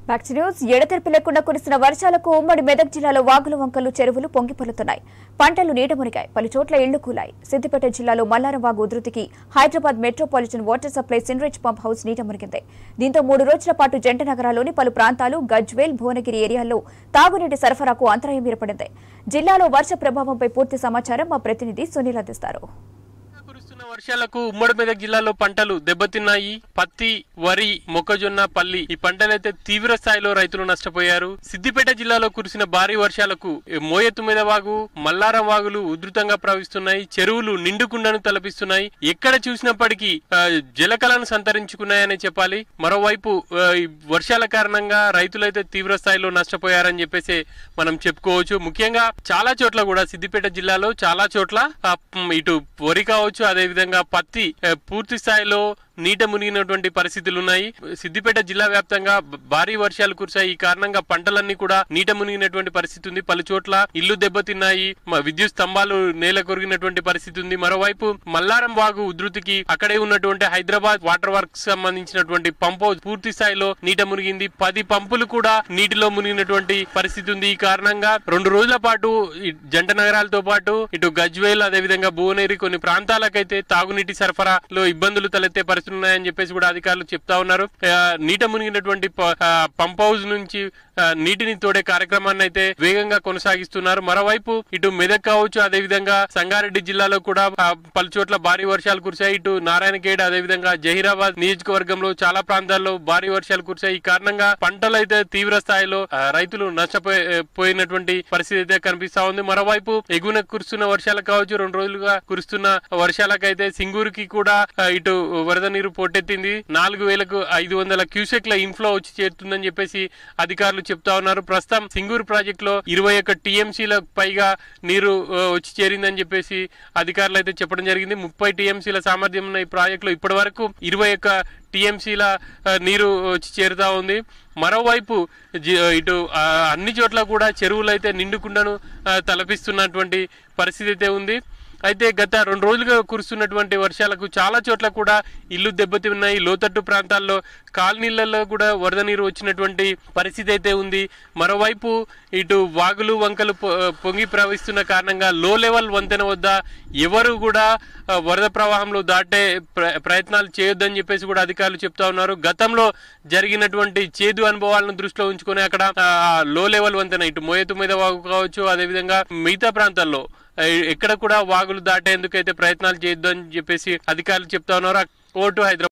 back to news ఎడతెరిపి లేకుండా కురిసిన వర్షాలకు ఉమ్మడి మెదక్ జిల్లాలో వాగులు వంకలు చెరువులు పొంగిపొల్లుతున్నాయి పంటలు నీట మునిగాయి పలు చోట్ల ఇళ్లు కూలాయి సిద్దిపేట జిల్లాలో మల్లారం వాగు ఉధృతికి హైదరాబాద్ మెట్రోపాలిటన్ వాటర్ సప్లై సిన్రిచ్ పంప్ హౌస్ నీట మునిగింది దీంతో మూడు రోజుల పాటు జంట నగరాల్లోని పలు ప్రాంతాలు గజ్వేల్ భువనగిరి ఏరియాల్లో తాగునీటి సరఫరాకు అంతరాయం ఏర్పడింది జిల్లాలో వర్ష ప్రభావంపై పూర్తి సమాచారం మా ప్రతినిధి సునీల్ అందిస్తారు కురుస్తున్న వర్షాలకు ఉమ్మడి మెదక్ జిల్లాలో పంటలు దెబ్బతిన్నాయి పత్తి వరి మొక్కజొన్న పల్లి ఈ పంటలైతే తీవ్ర స్థాయిలో రైతులు నష్టపోయారు సిద్దిపేట జిల్లాలో కురిసిన భారీ వర్షాలకు మోయెత్తు మీద వాగు మల్లారం వాగులు ఉధృతంగా ప్రవహిస్తున్నాయి చెరువులు నిండుకుండను తలపిస్తున్నాయి ఎక్కడ చూసినప్పటికీ ఆ, జలకళను సంతరించుకున్నాయనే చెప్పాలి మరోవైపు ఆ, ఈ వర్షాల కారణంగా రైతులైతే తీవ్ర స్థాయిలో నష్టపోయారని చెప్పేసి మనం చెప్పుకోవచ్చు ముఖ్యంగా చాలా చోట్ల కూడా సిద్దిపేట జిల్లాలో చాలా చోట్ల ఆ, మ్, ఇటు వరి కావచ్చు అదే విధంగా పత్తి ఆ, పూర్తి స్థాయిలో నీట మునిగినటువంటి పరిస్థితులు ఉన్నాయి సిద్దిపేట జిల్లా వ్యాప్తంగా బ- భారీ వర్షాలు కురిశాయి ఈ కారణంగా పంటలన్నీ కూడా నీట మునిగినటువంటి పరిస్థితి ఉంది పలు చోట్ల ఇల్లు దెబ్బతిన్నాయి మ- విద్యుత్ స్తంభాలు నేల కొరిగినటువంటి పరిస్థితి ఉంది మరోవైపు మల్లారం వాగు ఉధృతికి అక్కడే ఉన్నటువంటి హైదరాబాద్ వాటర్ వర్క్స్ సంబంధించినటువంటి పంప్ హౌస్ పూర్తి స్థాయిలో నీట మునిగింది పది పంపులు కూడా నీటిలో మునిగినటువంటి పరిస్థితి ఉంది ఈ కారణంగా రెండు రోజుల పాటు ఈ జంట నగరాలతో పాటు ఇటు గజ్వేల్ అదే విధంగా భువనేరి కొన్ని ప్రాంతాలకైతే తాగునీటి సరఫరాలో ఇబ్బందులు తలెత్తే పరిస్థితులు ఉన్నాయని చెప్పేసి కూడా అధికారులు చెప్తా ఉన్నారు ఆ, నీట మునిగినటువంటి ప- ఆ, పంప్ హౌస్ నుంచి ఆ, నీటిని తోడే కార్యక్రమాన్ని అయితే వేగంగా కొనసాగిస్తున్నారు మరోవైపు ఇటు మెదక్ కావచ్చు అదే విధంగా సంగారెడ్డి జిల్లాలో కూడా ఆ, పలు చోట్ల భారీ వర్షాలు కురిశాయి ఇటు నారాయణఖేడ్ అదే విధంగా జహీరాబాద్ నియోజకవర్గంలో చాలా ప్రాంతాల్లో భారీ వర్షాలు కురిశాయి ఈ కారణంగా పంటలు అయితే తీవ్ర స్థాయిలో ఆ, రైతులు నష్టపోయి పోయినటువంటి పరిస్థితి అయితే కనిపిస్తా ఉంది మరోవైపు ఎగువన కురుస్తున్న వర్షాలు కావచ్చు రెండు రోజులుగా కురుస్తున్న వర్షాలకైతే సింగూరుకి కూడా ఆ, ఇటు వరద నీరు పోటెత్తింది నాలుగు వేలకు ఐదు వందల క్యూసెక్ల ఇన్ఫ్లో వచ్చి చేరుతుందని చెప్పేసి అధికారులు చెప్తా ఉన్నారు ప్రస్తుతం సింగూరు ప్రాజెక్ట్ లో ఇరవై ఒక్క టీఎంసీల పైగా నీరు ఆ, వచ్చి చేరిందని చెప్పేసి అధికారులు అయితే చెప్పడం జరిగింది ముప్పై టీఎంసీల సామర్థ్యం ఉన్న ఈ ప్రాజెక్ట్ లో ఇప్పటి వరకు ఇరవై ఒక్క టీఎంసీల నీరు వచ్చి చేరుతా ఉంది మరోవైపు జి- ఇటు ఆ, అన్ని చోట్ల కూడా చెరువులు అయితే నిండుకుండను ఆ, తలపిస్తున్నటువంటి పరిస్థితి అయితే ఉంది అయితే గత రెండు రోజులుగా కురుస్తున్నటువంటి వర్షాలకు చాలా చోట్ల కూడా ఇల్లు దెబ్బతిన్నాయి లోతట్టు ప్రాంతాల్లో కాలనీలలో కూడా వరద నీరు వచ్చినటువంటి పరిస్థితి అయితే ఉంది మరోవైపు ఇటు వాగులు వంకలు పొ- పొంగి ప్రవహిస్తున్న కారణంగా లో లెవెల్ వంతెన వద్ద ఎవరు కూడా ఆ, వరద ప్రవాహంలో దాటే ప్ర- ప్రయత్నాలు చేయొద్దని చెప్పేసి కూడా అధికారులు చెప్తా ఉన్నారు గతంలో జరిగినటువంటి చేదు అనుభవాలను దృష్టిలో ఉంచుకొని అక్కడ ఆ, లో లెవెల్ వంతెన ఇటు మోయతు మీద వాగు కావచ్చు అదేవిధంగా మిగతా ప్రాంతాల్లో ఆ, ఎక్కడ కూడా వాగులు దాటేందుకు అయితే ప్రయత్నాలు చేయొద్దని చెప్పేసి అధికారులు చెప్తా ఉన్నారు ఓటు హైదరాబాద్